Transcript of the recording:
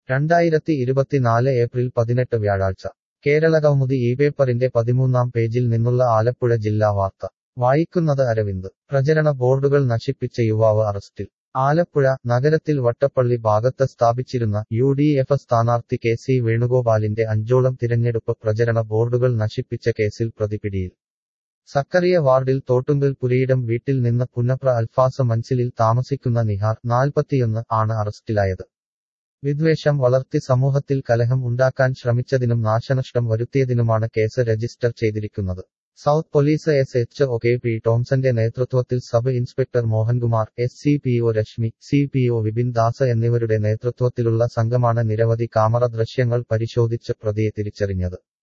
രണ്ടായിരത്തി ഇരുപത്തിനാല് ഏപ്രിൽ പതിനെട്ട് വ്യാഴാഴ്ച കേരളകൗമുദി ഈ പേപ്പറിന്റെ പതിമൂന്നാം പേജിൽ നിന്നുള്ള ആലപ്പുഴ ജില്ലാ വാർത്ത വായിക്കുന്നത് അരവിന്ദ് പ്രചരണ ബോർഡുകൾ നശിപ്പിച്ച യുവാവ് അറസ്റ്റിൽ ആലപ്പുഴ നഗരത്തിൽ വട്ടപ്പള്ളി ഭാഗത്ത് സ്ഥാപിച്ചിരുന്ന യു ഡി എഫ് സ്ഥാനാർത്ഥി കെ സി വേണുഗോപാലിന്റെ അഞ്ചോളം തിരഞ്ഞെടുപ്പ് പ്രചരണ ബോർഡുകൾ നശിപ്പിച്ച കേസിൽ പ്രതി പിടിയിൽ സക്കറിയ വാർഡിൽ തോട്ടുങ്കൽ പുരയിടം വീട്ടിൽ നിന്ന് പുന്നപ്ര അൽഫാസ മൻസിലിൽ താമസിക്കുന്ന നിഹാർ നാൽപ്പത്തിയൊന്ന് ആണ് അറസ്റ്റിലായത് വിദ്വേഷം വളർത്തി സമൂഹത്തിൽ കലഹം ഉണ്ടാക്കാൻ ശ്രമിച്ചതിനും നാശനഷ്ടം വരുത്തിയതിനുമാണ് കേസ് രജിസ്റ്റർ ചെയ്തിരിക്കുന്നത് south police S H O K P ടോംസന്റെ നേതൃത്വത്തിൽ sub inspector Mohankumar S C P O Reshmi C P O Vipin Das എന്നിവരുടെ നേതൃത്വത്തിലുള്ള സംഘമാണ് നിരവധി കാമറ ദൃശ്യങ്ങൾ പരിശോധിച്ച് പ്രതിയെ തിരിച്ചറിഞ്ഞത്